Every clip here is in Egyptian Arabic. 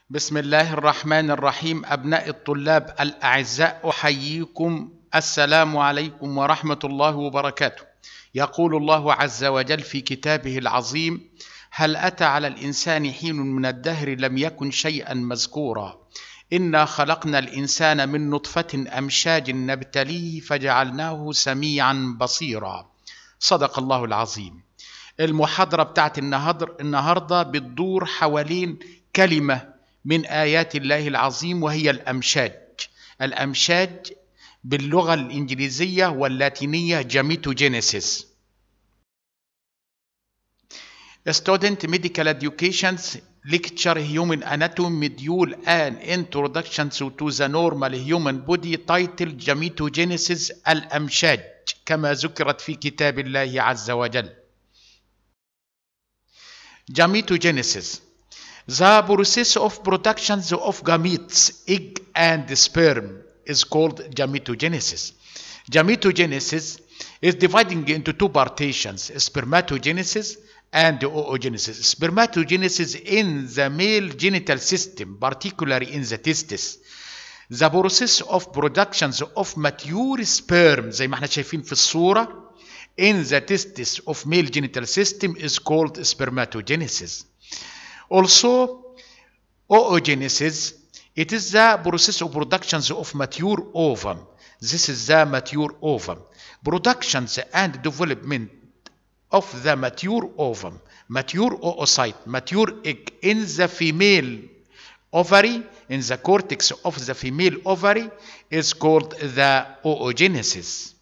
بسم الله الرحمن الرحيم أبناء الطلاب الأعزاء أحييكم السلام عليكم ورحمة الله وبركاته يقول الله عز وجل في كتابه العظيم هل أتى على الإنسان حين من الدهر لم يكن شيئا مذكورا إنا خلقنا الإنسان من نطفة أمشاج نبتليه فجعلناه سميعا بصيرا صدق الله العظيم المحاضرة بتاعت النهاردة بتدور حوالين كلمة من آيات الله العظيم وهي الأمشاج الأمشاج باللغة الإنجليزية واللاتينية جاميتوجينيسيس Student Medical Education's lecture Human Anatomy Module and Introduction to the Normal Human Body titled Gametogenesis الأمشاج كما ذكرت في كتاب الله عز وجل Gametogenesis The process of production of gametes, egg and sperm is called gametogenesis. Gametogenesis is dividing into two partitions, spermatogenesis and oogenesis. Spermatogenesis in the male genital system, particularly in the testes. The process of production of mature sperm زي ما احنا شايفين في الصورة in the testes of male genital system is called spermatogenesis. Also, oogenesis, it is the process of productions of mature ovum. This is the mature ovum. Productions and development of the mature ovum, mature oocyte, mature egg in the female ovary, in the cortex of the female ovary, is called the oogenesis.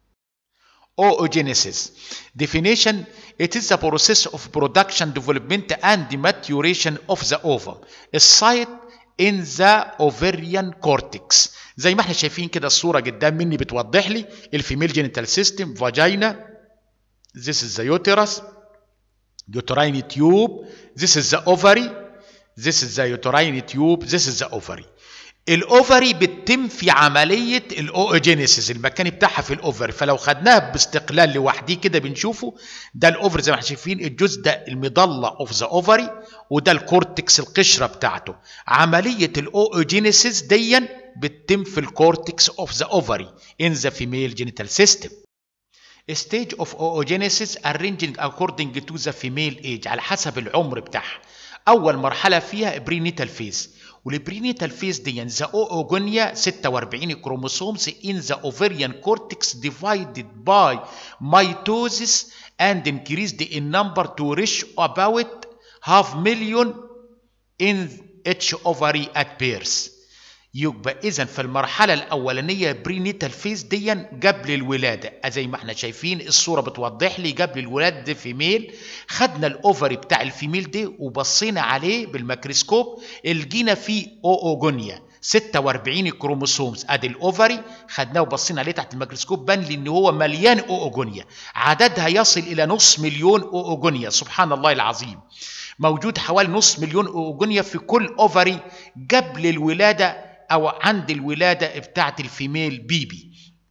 Oogenesis. Definition It is the process of production, development, and maturation of the ovum. السايت in the ovarian cortex. زي ما احنا شايفين كده الصورة قدام مني بتوضح لي الفيميل جينيتال سيستم فاجينا This is the uterus uterine tube This is the ovary This is the uterine tube This is the ovary الاوفري بتتم في عمليه الاوجينيسيس المكان بتاعها في الاوفري فلو خدناها باستقلال لوحديه كده بنشوفه ده الاوفري زي ما احنا شايفين الجزء ده المضله اوف ذا اوفري وده الكورتكس القشره بتاعته عمليه الاوجينيسيس ديا بتتم في الكورتكس اوف ذا اوفري in the female genital system stage of oogenesis arranging according to the female age على حسب العمر بتاعها اول مرحله فيها برينيتال فيز والبرينيتال فيز دي ذا اوجونيا 46 كروموسومز in the ovarian cortex divided by mitosis and increased in number to reach about half million in each ovary at birth يبقى اذا في المرحله الاولانيه برينيتال فيز دي قبل الولاده زي ما احنا شايفين الصوره بتوضح لي قبل الولاده فيميل خدنا الاوفري بتاع الفيميل دي وبصينا عليه بالميكروسكوب لقينا فيه اوجونيا 46 كروموسومز ادي الاوفري خدناه وبصينا عليه تحت الميكروسكوب بان لي ان هو مليان اوجونيا عددها يصل الى نص مليون اوجونيا سبحان الله العظيم موجود حوالي نص مليون اوجونيا في كل اوفري قبل الولاده او عند الولاده بتاعه الفيميل بيبي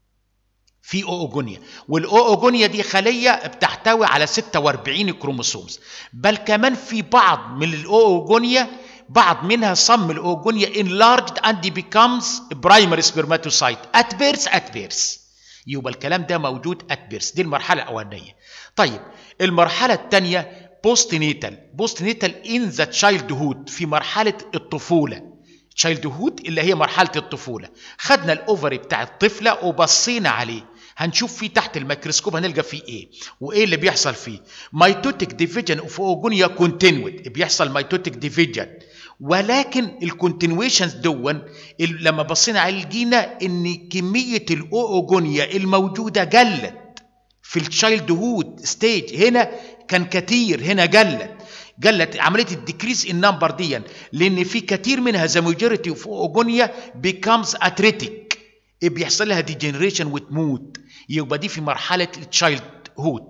في اوجونيا والاوجونيا دي خليه بتحتوي على 46 كروموسومز بل كمان في بعض من الاوجونيا بعض منها صم الاوجونيا enlarged and becomes primary spermatocyte at birth at birth يبقى الكلام ده موجود at birth دي المرحله الاولانيه طيب المرحله الثانيه بوست نيتال بوست نيتال ان ذا تشايلد هود في مرحله الطفوله تشايلد هود اللي هي مرحله الطفوله خدنا الاوفري بتاع الطفله وبصينا عليه هنشوف فيه تحت الميكروسكوب هنلقى فيه ايه وايه اللي بيحصل فيه ميتوتيك ديفيجن اوف اوجونيا كونتينويد بيحصل ميتوتيك ديفيجن ولكن الكونتينويشنز دون لما بصينا عليه لقينا ان كميه الاوجونيا الموجوده قلت في التشايلد هود ستيج هنا كان كتير هنا قلت قلت عمليه الديكريز النمبر دي لان في كتير منها ذا ماجوريتي اوف اوجونيا بيكامز اتريتيك بيحصل لها ديجنريشن وتموت يبقى دي في مرحله التشايلد هود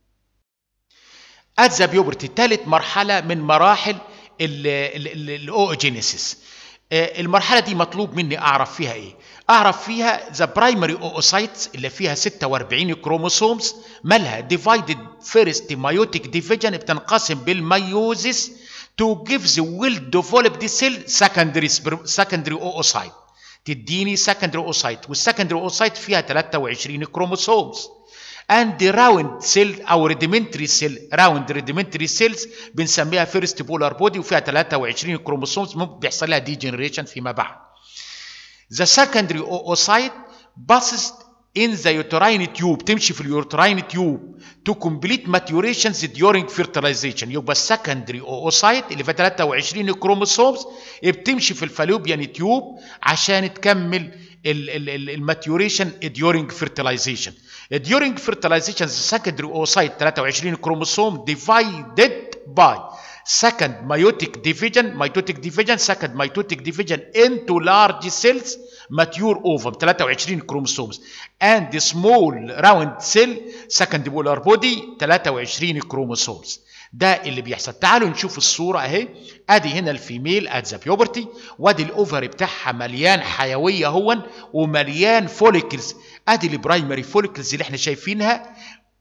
ات ذا بيوبرتي ثالث مرحله من مراحل الاوجينيسيس المرحله دي مطلوب مني اعرف فيها ايه اعرف فيها ذا برايمري اوسايتس اللي فيها 46 كروموسومز مالها ديفايدد فيرست مايوتيك ديفيجن بتنقسم بالميوزيس to give the well developed cell secondary secondary oocyte تديني secondary oocyte والsecondary oocyte فيها 23 كروموسومز and the round cell او rudimentary cell round rudimentary cells بنسميها first polar body وفيها 23 كروموسومز ممكن بيحصل لها degeneration فيما بعد the secondary oocyte passes in the uterine tube تمشي في اليوتراين تيوب to complete maturations during fertilization يبقى السكندري oocyte اللي فيها 23 كروموسومز بتمشي في الفالوبيان تيوب عشان تكمل الماتيوريشن during fertilization during fertilization the secondary oocyte 23 كروموسوم divided by second meiotic division mitotic division second mitotic division into large cells mature ovum 23 كروموسومز and the small round cell second polar body 23 كروموسومز ده اللي بيحصل تعالوا نشوف الصورة اهي ادي هنا الفيميل ات ذا بيوبرتي وادي الاوفري بتاعها مليان حيوية هون ومليان فوليكلز ادي البرايمري فوليكلز اللي احنا شايفينها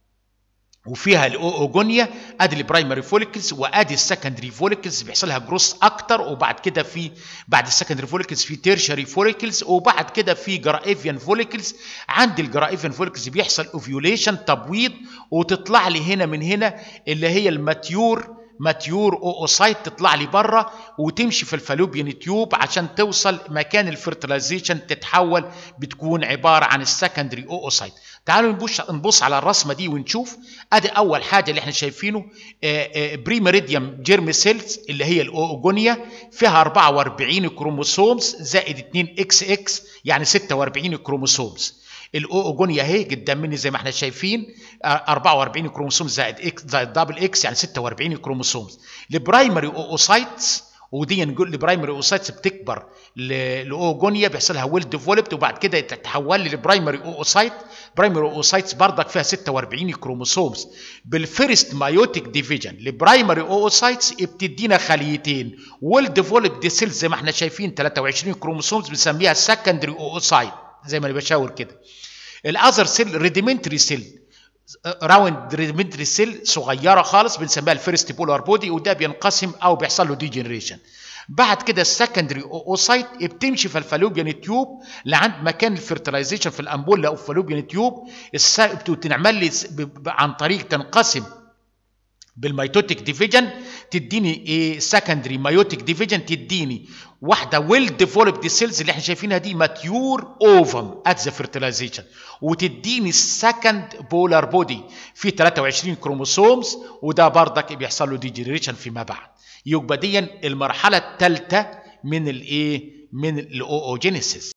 وفيها الاوجونيا ادي البرايمري فوليكلز وادي السكندري فوليكلز بيحصل لها جروس اكتر وبعد كده في بعد السكندري فوليكلز في تيرشري فوليكلز وبعد كده في جرائفيان فوليكلز عند الجرائفيان فوليكلز بيحصل اوفيوليشن تبويض وتطلع لي هنا من هنا اللي هي الماتيور ماتيور اوسايت تطلع لي بره وتمشي في الفالوبيان تيوب عشان توصل مكان الفرتلايزيشن تتحول بتكون عباره عن السكندري اوسايت تعالوا نبص نبص على الرسمه دي ونشوف ادي اول حاجه اللي احنا شايفينه بريميريديوم جيرم سيلز اللي هي الاوجونيا فيها 44 كروموسومز زائد 2 اكس اكس يعني 46 كروموسومز الاوجونيا اهي قدام مني زي ما احنا شايفين 44 كروموسوم زائد اكس زائد دبل اكس يعني 46 كروموسومز البرايمري اوسايتس ودي نقول البرايمري اوسايتس بتكبر لاوجونيا بيحصل لها ويل ديفلوبد وبعد كده تتحول للبرايمري اوسايت برايمري اوسايتس بردك فيها 46 كروموسومز بالفيرست مايوتيك ديفيجن البرايمري اوسايتس بتدينا خليتين ويل ديفلوبد سيلز زي ما احنا شايفين 23 كروموسومز بنسميها سكندري اوسايت زي ما انا بشاور كده الاذر سيل ريديمنتري سيل راوند ريديمنتري سيل صغيره خالص بنسميها الفيرست بولار بودي وده بينقسم او بيحصل له ديجنريشن بعد كده السكندري اوسايت بتمشي في الفالوبيان تيوب لعند مكان الفرتلايزيشن في الامبولا او الفالوبيان تيوب بتنعمل لي عن طريق تنقسم بالميتوتيك ديفيجن تديني ايه سكندري مايوتيك ديفيجن تديني واحده ويل ديفلوبد سيلز اللي احنا شايفينها دي ماتيور اوفم ات ذا فيرتلايزيشن وتديني السكند بولار بودي في 23 كروموسومز وده بردك بيحصل له ديجنريشن فيما بعد يبقى دي المرحله الثالثه من الايه من الاوجينيسيس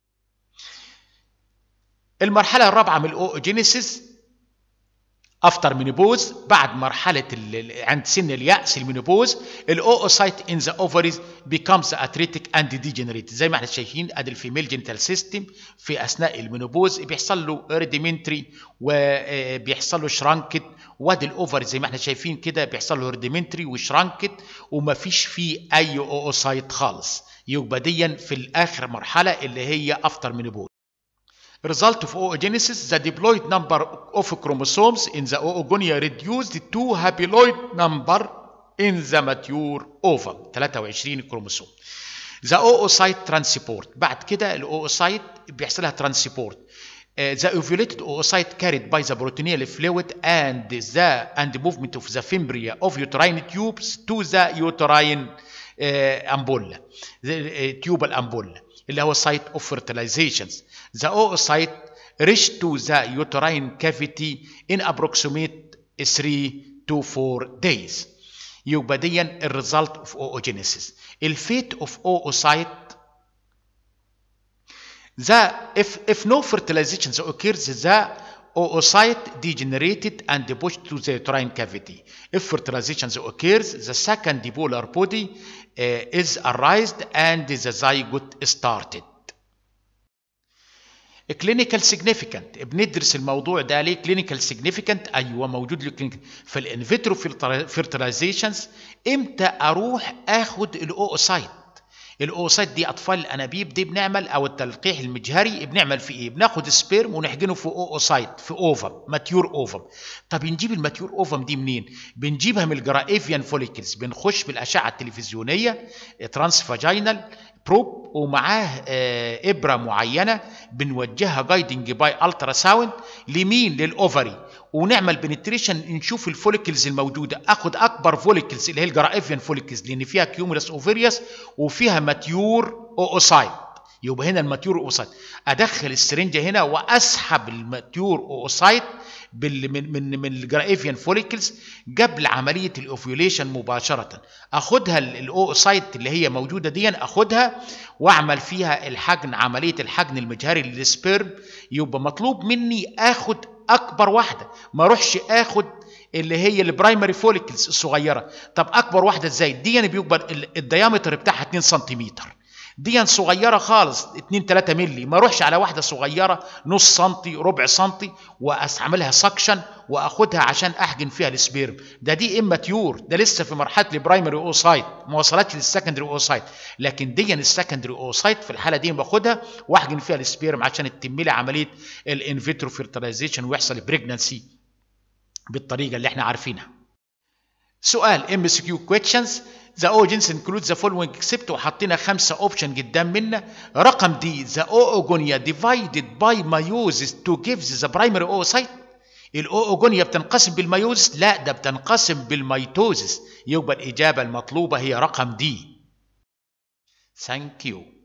المرحله الرابعه من الاوجينيسيس افتر مينيبوز بعد مرحله عند سن الياس المينيبوز الاوسايت ان ذا اوفريز بيكمز اتريتيك اند ديجنريت زي ما احنا شايفين ادي الفيميل جينيتال سيستم في اثناء المينيبوز بيحصل له ريديمنتري وبيحصل له شرانكت وادي الاوفر زي ما احنا شايفين كده بيحصل له ريديمنتري وشرانكت ومفيش فيه اي اوسايت خالص يبقى ديا في الاخر مرحله اللي هي افتر مينيبوز result of oogenesis the diploid number of chromosomes in the oogonia reduced to haploid number in the mature ovum 23 كروموسوم the oocyte transport بعد كده الاوسايت بيحصل لها transport uh, the ovulated oocyte carried by the peritoneal fluid and the and movement of the fimbria of uterine tubes to the uterine uh, ampulla the uh, tubal ampulla اللي هو site of fertilizations the oocyte reach to the uterine cavity in approximate 3 to 4 days يبقى دي الريزلت اوف oogenesis الفيت اوف oocyte the if if no fertilization occurs the oocyte degenerated and pushed to the uterine cavity. If fertilization occurs, the second dipolar body uh, is arised and the zygote started. clinical significant بندرس الموضوع ده ليه clinical significant ايوه موجود له clinical في الانفيترو fertilizations امتى اروح اخد الاوسايت الاوسايت دي اطفال الانابيب دي بنعمل او التلقيح المجهري بنعمل في ايه بناخد سبيرم ونحقنه في اوسايت في اوفم ماتيور اوفم طب نجيب الماتيور اوفم دي منين بنجيبها من الجرائفيان فوليكلز بنخش بالاشعه التلفزيونيه ترانس فاجينال بروب ومعاه آه ابره معينه بنوجهها جايدنج باي الترا ساوند لمين للاوفري ونعمل بنتريشن نشوف الفوليكلز الموجوده اخد اكبر فوليكلز اللي هي الجرائفيان فوليكلز لان فيها كيوميرس اوفيريوس وفيها ماتيور اوسايت يبقى هنا الماتيور اوسايت ادخل السرنجه هنا واسحب الماتيور اوسايت من من من الجرائفيان فوليكلز قبل عمليه الاوفيوليشن مباشره اخدها الاوسايت اللي هي موجوده دي اخدها واعمل فيها الحجن عمليه الحجن المجهري للسبيرم يبقى مطلوب مني اخد اكبر واحده ما اروحش اخد اللي هي البرايمري فوليكلز الصغيره طب اكبر واحده ازاي دي بيبقى الديامتر بتاعها 2 سنتيمتر دي صغيرة خالص 2 3 مللي ما اروحش على واحدة صغيرة نص سنتي ربع سنتي واستعملها سكشن واخدها عشان احجن فيها السبيرم ده دي اما تيور ده لسه في مرحلة البرايمري اوسايت ما وصلتش للسكندري اوسايت لكن دي السكندري اوسايت في الحالة دي باخدها واحجن فيها السبيرم عشان تتم لي عملية الانفيترو فيرتلايزيشن ويحصل بريجنانسي بالطريقة اللي احنا عارفينها سؤال ام سي كيو كويشنز ذا اوجنس انكلود ذا فولوينج اكسبت وحطينا خمسه اوبشن قدام منا رقم دي ذا اوجونيا ديفايدد باي مايوزس تو جيفز ذا برايمري اوسايت الاوجونيا بتنقسم بالمايوزس لا ده بتنقسم بالميتوزس يبقى الاجابه المطلوبه هي رقم دي ثانك يو